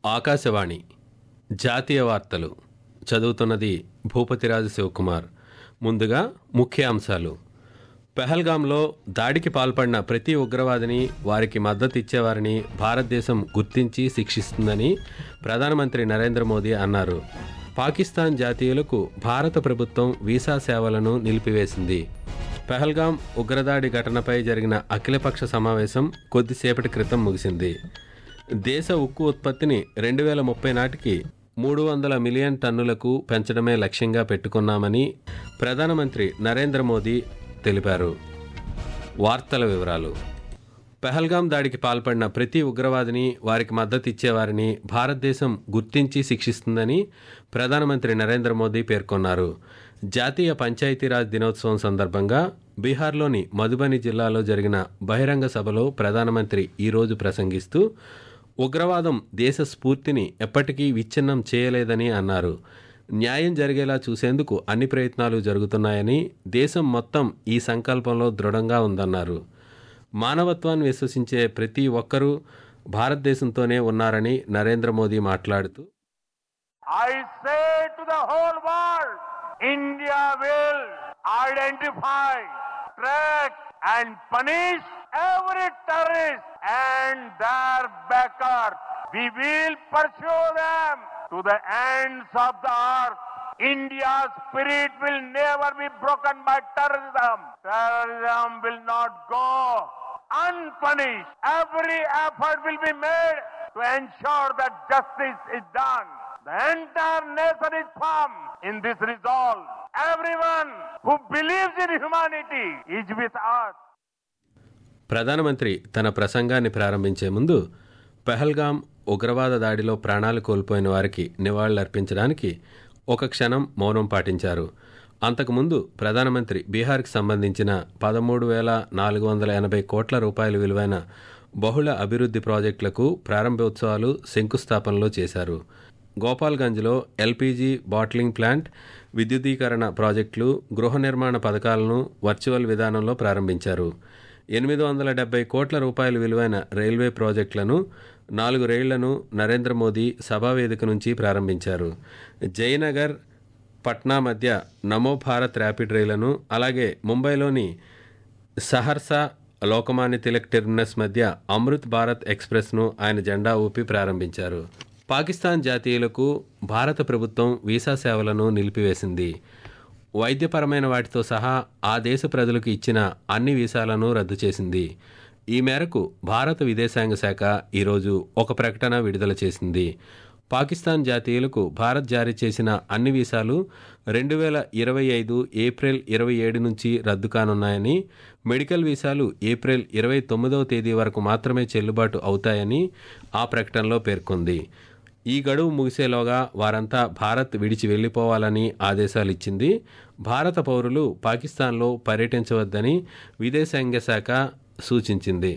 ఆకాశవాణి జాతీయ వార్తలు చదువుతున్నది భూపతిరాజు శివకుమార్ ముందుగా ముఖ్యాంశాలు పెహల్గాంలో దాడికి పాల్పడిన ప్రతి ఉగ్రవాదిని వారికి మద్దతు ఇచ్చేవారిని భారతదేశం గుర్తించి శిక్షిస్తుందని ప్రధానమంత్రి నరేంద్ర మోదీ అన్నారు పాకిస్తాన్ జాతీయులకు భారత ప్రభుత్వం వీసా సేవలను నిలిపివేసింది పెహల్గాం ఉగ్రదాడి ఘటనపై జరిగిన అఖిలపక్ష సమావేశం కొద్దిసేపటి క్రితం ముగిసింది దేశ ఉక్కు ఉత్పత్తిని రెండు వేల ముప్పై నాటికి మూడు వందల మిలియన్ టన్నులకు పెంచడమే లక్ష్యంగా పెట్టుకున్నామని ప్రధానమంత్రి నరేంద్ర మోదీ తెలిపారు వార్తల వివరాలు పెహల్గాం దాడికి పాల్పడిన ప్రతి ఉగ్రవాదిని వారికి మద్దతు ఇచ్చేవారిని భారతదేశం గుర్తించి శిక్షిస్తుందని ప్రధానమంత్రి నరేంద్ర మోదీ పేర్కొన్నారు జాతీయ పంచాయతీరాజ్ దినోత్సవం సందర్భంగా బీహార్లోని మధుబని జిల్లాలో జరిగిన బహిరంగ సభలో ప్రధానమంత్రి ఈరోజు ప్రసంగిస్తూ ఉగ్రవాదం దేశ స్ఫూర్తిని ఎప్పటికీ విచ్ఛిన్నం చేయలేదని అన్నారు న్యాయం జరిగేలా చూసేందుకు అన్ని ప్రయత్నాలు జరుగుతున్నాయని దేశం మొత్తం ఈ సంకల్పంలో దృఢంగా ఉందన్నారు మానవత్వాన్ని విశ్వసించే ప్రతి ఒక్కరూ భారతదేశంతోనే ఉన్నారని నరేంద్ర మోదీ మాట్లాడుతూ I say to the whole world, India will identify, track and punish every terrorist and their backers. We will pursue them to the ends of the earth. India's spirit will never be broken by terrorism. Terrorism will not go unpunished. Every effort will be made to ensure that justice is done. The entire nation is firm in this resolve. Everyone who believes in humanity is with us. ప్రధానమంత్రి తన ప్రసంగాన్ని ప్రారంభించే ముందు పెహల్గాం ఉగ్రవాద దాడిలో ప్రాణాలు కోల్పోయిన వారికి నివాళులర్పించడానికి ఒక క్షణం మౌనం పాటించారు అంతకుముందు ప్రధానమంత్రి బీహార్కి సంబంధించిన పదమూడు వేల నాలుగు వందల ఎనభై కోట్ల రూపాయల విలువైన బహుళ అభివృద్ధి ప్రాజెక్టులకు ప్రారంభోత్సవాలు శంకుస్థాపనలు చేశారు గోపాల్గంజ్లో ఎల్పీజీ బాట్లింగ్ ప్లాంట్ విద్యుదీకరణ ప్రాజెక్టులు గృహ నిర్మాణ పథకాలను వర్చువల్ విధానంలో ప్రారంభించారు ఎనిమిది వందల డెబ్బై కోట్ల రూపాయల విలువైన రైల్వే ప్రాజెక్టులను నాలుగు రైళ్లను నరేంద్ర మోదీ సభావేదిక నుంచి ప్రారంభించారు జయనగర్ పట్నా మధ్య నమో భారత్ ర్యాపిడ్ రైళ్లను అలాగే ముంబైలోని సహర్సా లోకమాన్య తిలక్ టెర్మినస్ మధ్య అమృత్ భారత్ ఎక్స్ప్రెస్ను ఆయన జెండా ఊపి ప్రారంభించారు పాకిస్తాన్ జాతీయులకు భారత ప్రభుత్వం వీసా సేవలను నిలిపివేసింది వైద్యపరమైన వాటితో సహా ఆ దేశ ప్రజలకు ఇచ్చిన అన్ని వీసాలను రద్దు చేసింది ఈ మేరకు భారత విదేశాంగ శాఖ ఈరోజు ఒక ప్రకటన విడుదల చేసింది పాకిస్తాన్ జాతీయులకు భారత్ జారీ చేసిన అన్ని వీసాలు రెండు వేల ఇరవై ఐదు ఏప్రిల్ ఇరవై ఏడు నుంచి రద్దు కానున్నాయని మెడికల్ వీసాలు ఏప్రిల్ ఇరవై తొమ్మిదవ తేదీ వరకు మాత్రమే చెల్లుబాటు అవుతాయని ఆ ప్రకటనలో పేర్కొంది ఈ గడువు ముగిసేలోగా వారంతా భారత్ విడిచి వెళ్లిపోవాలని ఆదేశాలు ఇచ్చింది భారత పౌరులు పాకిస్తాన్లో పర్యటించవద్దని విదేశాంగ శాఖ సూచించింది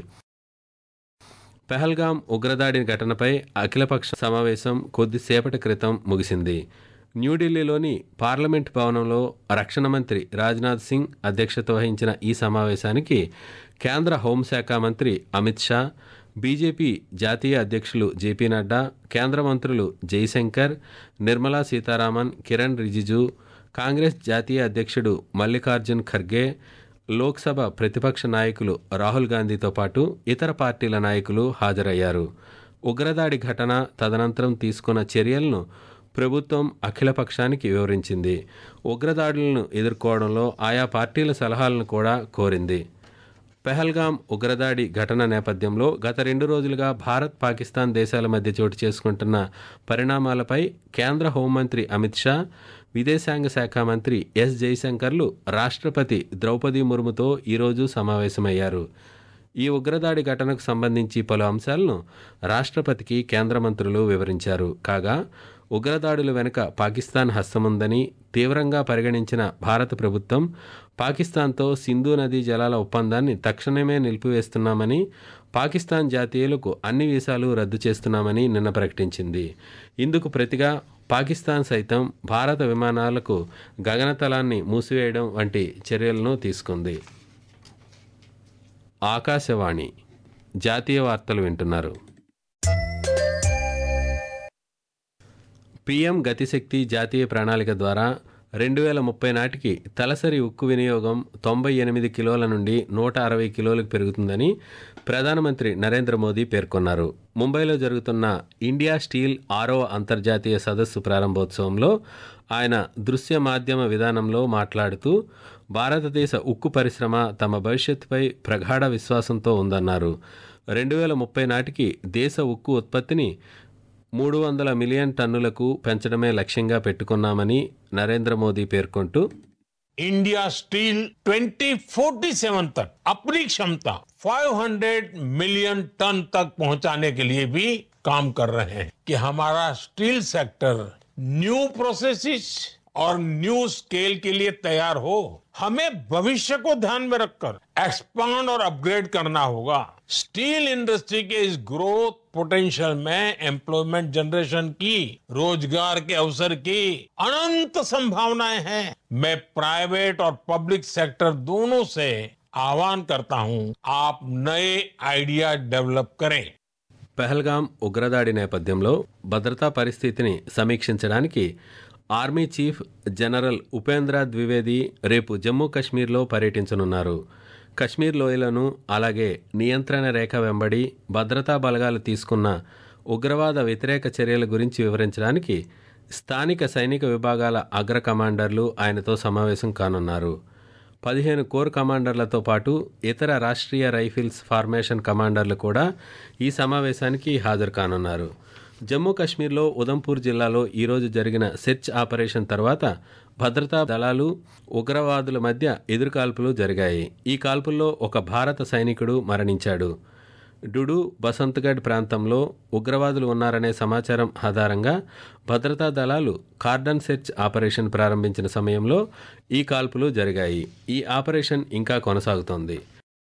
పెహల్గాం ఉగ్రదాడి ఘటనపై అఖిలపక్ష సమావేశం కొద్దిసేపటి క్రితం ముగిసింది న్యూఢిల్లీలోని పార్లమెంట్ భవనంలో రక్షణ మంత్రి రాజ్నాథ్ సింగ్ అధ్యక్షత వహించిన ఈ సమావేశానికి కేంద్ర హోంశాఖ మంత్రి అమిత్ షా బీజేపీ జాతీయ అధ్యక్షులు జేపీ నడ్డా కేంద్ర మంత్రులు జైశంకర్ నిర్మలా సీతారామన్ కిరణ్ రిజిజు కాంగ్రెస్ జాతీయ అధ్యక్షుడు మల్లికార్జున్ ఖర్గే లోక్సభ ప్రతిపక్ష నాయకులు రాహుల్ గాంధీతో పాటు ఇతర పార్టీల నాయకులు హాజరయ్యారు ఉగ్రదాడి ఘటన తదనంతరం తీసుకున్న చర్యలను ప్రభుత్వం అఖిలపక్షానికి వివరించింది ఉగ్రదాడులను ఎదుర్కోవడంలో ఆయా పార్టీల సలహాలను కూడా కోరింది పెహల్గాం ఉగ్రదాడి ఘటన నేపథ్యంలో గత రెండు రోజులుగా భారత్ పాకిస్తాన్ దేశాల మధ్య చోటు చేసుకుంటున్న పరిణామాలపై కేంద్ర హోంమంత్రి అమిత్ షా విదేశాంగ శాఖ మంత్రి ఎస్ జైశంకర్లు రాష్ట్రపతి ద్రౌపది ముర్ముతో ఈరోజు సమావేశమయ్యారు ఈ ఉగ్రదాడి ఘటనకు సంబంధించి పలు అంశాలను రాష్ట్రపతికి కేంద్ర మంత్రులు వివరించారు కాగా ఉగ్రదాడుల వెనుక పాకిస్తాన్ హస్తముందని తీవ్రంగా పరిగణించిన భారత ప్రభుత్వం పాకిస్తాన్తో సింధు నదీ జలాల ఒప్పందాన్ని తక్షణమే నిలిపివేస్తున్నామని పాకిస్తాన్ జాతీయులకు అన్ని వీసాలు రద్దు చేస్తున్నామని నిన్న ప్రకటించింది ఇందుకు ప్రతిగా పాకిస్తాన్ సైతం భారత విమానాలకు గగనతలాన్ని మూసివేయడం వంటి చర్యలను తీసుకుంది ఆకాశవాణి జాతీయ వార్తలు వింటున్నారు పీఎం గతిశక్తి జాతీయ ప్రణాళిక ద్వారా రెండు వేల ముప్పై నాటికి తలసరి ఉక్కు వినియోగం తొంభై ఎనిమిది కిలోల నుండి నూట అరవై కిలోలకు పెరుగుతుందని ప్రధానమంత్రి నరేంద్ర మోదీ పేర్కొన్నారు ముంబైలో జరుగుతున్న ఇండియా స్టీల్ ఆరో అంతర్జాతీయ సదస్సు ప్రారంభోత్సవంలో ఆయన దృశ్య మాధ్యమ విధానంలో మాట్లాడుతూ భారతదేశ ఉక్కు పరిశ్రమ తమ భవిష్యత్తుపై ప్రగాఢ విశ్వాసంతో ఉందన్నారు రెండు వేల ముప్పై నాటికి దేశ ఉక్కు ఉత్పత్తిని మూడు వందల మిలియన్ టన్నులకు పెంచడమే లక్ష్యంగా పెట్టుకున్నామని నరేంద్ర మోదీ పేర్కొంటూ इंडिया स्टील 2047 तक अपनी क्षमता 500 मिलियन टन तक पहुंचाने के लिए भी काम कर रहे हैं कि हमारा स्टील सेक्टर न्यू प्रोसेसेस और न्यू स्केल के लिए तैयार हो हमें भविष्य को ध्यान में रखकर एक्सपांड और अपग्रेड करना होगा स्टील इंडस्ट्री के इस ग्रोथ पोटेंशियल में एम्प्लॉयमेंट जनरेशन की रोजगार के अवसर की अनंत संभावनाएं हैं मैं प्राइवेट और पब्लिक सेक्टर दोनों से आह्वान करता हूं आप नए आइडिया डेवलप करें పెహల్గాం ఉగ్రదాడి నేపథ్యంలో భద్రతా పరిస్థితిని సమీక్షించడానికి army chief general Upendra Dwivedi రేపు జమ్మూ కశ్మీర్లో పర్యటించనున్నారు కశ్మీర్ లోయలను అలాగే నియంత్రణ రేఖ వెంబడి భద్రతా బలగాలు తీసుకున్న ఉగ్రవాద వ్యతిరేక చర్యల గురించి వివరించడానికి స్థానిక సైనిక విభాగాల అగ్ర కమాండర్లు ఆయనతో సమావేశం కానున్నారు పదిహేను కోర్ కమాండర్లతో పాటు ఇతర రాష్ట్రీయ రైఫిల్స్ ఫార్మేషన్ కమాండర్లు కూడా ఈ సమావేశానికి హాజరు కానున్నారు జమ్మూ కాశ్మీర్లో ఉదంపూర్ జిల్లాలో ఈరోజు జరిగిన సెర్చ్ ఆపరేషన్ తర్వాత భద్రతా దళాలు ఉగ్రవాదుల మధ్య ఎదురుకాల్పులు జరిగాయి ఈ కాల్పుల్లో ఒక భారత సైనికుడు మరణించాడు డుడు బసంత్గఢ్ ప్రాంతంలో ఉగ్రవాదులు ఉన్నారనే సమాచారం ఆధారంగా భద్రతా దళాలు కార్డన్ సెర్చ్ ఆపరేషన్ ప్రారంభించిన సమయంలో ఈ కాల్పులు జరిగాయి ఈ ఆపరేషన్ ఇంకా కొనసాగుతోంది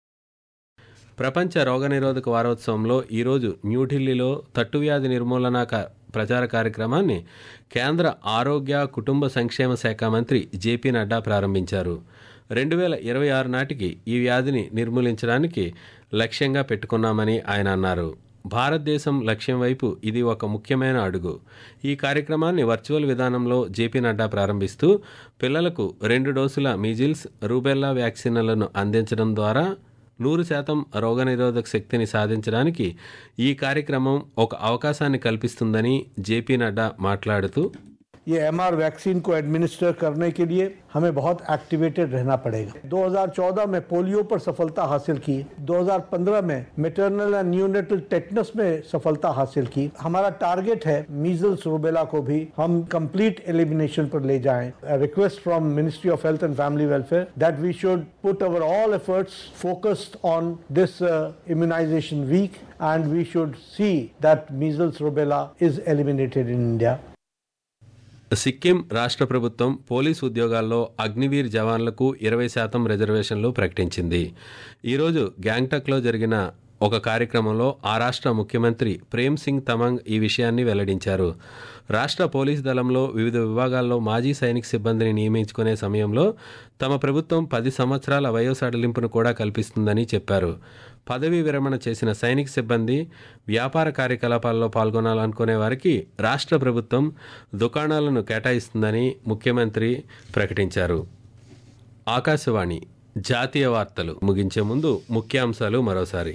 ప్రపంచ రోగనిరోధక వారోత్సవంలో ఈరోజు న్యూఢిల్లీలో తట్టువ్యాధి నిర్మూలన క- ప్రచార కార్యక్రమాన్ని కేంద్ర ఆరోగ్య కుటుంబ సంక్షేమ శాఖ మంత్రి జేపీ నడ్డా ప్రారంభించారు రెండు వేల ఇరవై ఆరు నాటికి ఈ వ్యాధిని నిర్మూలించడానికి లక్ష్యంగా పెట్టుకున్నామని ఆయన అన్నారు భారతదేశం లక్ష్యం వైపు ఇది ఒక ముఖ్యమైన అడుగు ఈ కార్యక్రమాన్ని వర్చువల్ విధానంలో జేపీ నడ్డా ప్రారంభిస్తూ పిల్లలకు రెండు డోసుల మీజిల్స్ రూబెల్లా వ్యాక్సిన్లను అందించడం ద్వారా నూరు శాతం రోగనిరోధక శక్తిని సాధించడానికి ఈ కార్యక్రమం ఒక అవకాశాన్ని కల్పిస్తుందని జేపీ నడ్డా మాట్లాడుతూ ये एमआर वैक्सीन को एडमिनिस्टर करने के लिए हमें बहुत एक्टिवेटेड रहना पड़ेगा 2014 में पोलियो पर सफलता हासिल की 2015 में मेटर्नल एंड न्यूनेटल टेटनस में सफलता हासिल की हमारा टारगेट है मीजल्स रूबेला को भी हम कंप्लीट एलिमिनेशन पर ले जाएं request from ministry of health and family welfare that we should put our all efforts focused on this immunization week and we should see that measles rubella is eliminated in India. Sikkim రాష్ట్ర ప్రభుత్వం police ఉద్యోగాల్లో అగ్నివీర్ జవాన్లకు ఇరవై శాతం రిజర్వేషన్లు ప్రకటించింది ఈరోజు గ్యాంగ్టక్లో జరిగిన ఒక కార్యక్రమంలో ఆ రాష్ట్ర ముఖ్యమంత్రి ప్రేమ్ సింగ్ తమంగ్ ఈ విషయాన్ని వెల్లడించారు రాష్ట్ర పోలీస్ దళంలో వివిధ విభాగాల్లో మాజీ సైనిక సిబ్బందిని నియమించుకునే సమయంలో తమ ప్రభుత్వం పది సంవత్సరాల వయో సడలింపును కూడా కల్పిస్తుందని చెప్పారు పదవీ విరమణ చేసిన సైనిక సిబ్బంది వ్యాపార కార్యకలాపాల్లో పాల్గొనాలనుకునే వారికి రాష్ట్ర ప్రభుత్వం దుకాణాలను కేటాయిస్తుందని ముఖ్యమంత్రి ప్రకటించారు ఆకాశవాణి జాతీయ వార్తలు ముగించే ముందు ముఖ్యాంశాలు మరోసారి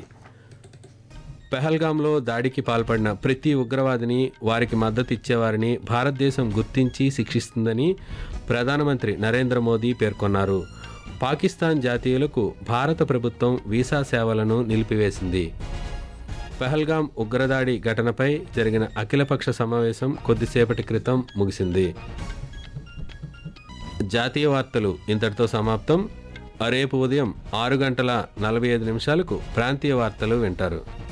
పెహల్గాంలో దాడికి పాల్పడిన ప్రతి ఉగ్రవాదిని వారికి మద్దతు ఇచ్చేవారిని భారతదేశం గుర్తించి శిక్షిస్తుందని ప్రధానమంత్రి నరేంద్ర మోదీ పేర్కొన్నారు పాకిస్తాన్ జాతీయులకు భారత ప్రభుత్వం వీసా సేవలను నిలిపివేసింది పెహల్గాం ఉగ్రదాడి ఘటనపై జరిగిన అఖిలపక్ష సమావేశం కొద్దిసేపటి క్రితం ముగిసింది జాతీయ వార్తలు ఇంతటితో సమాప్తం రేపు ఉదయం ఆరు గంటల నలభై ఐదు నిమిషాలకు ప్రాంతీయ వార్తలు వింటారు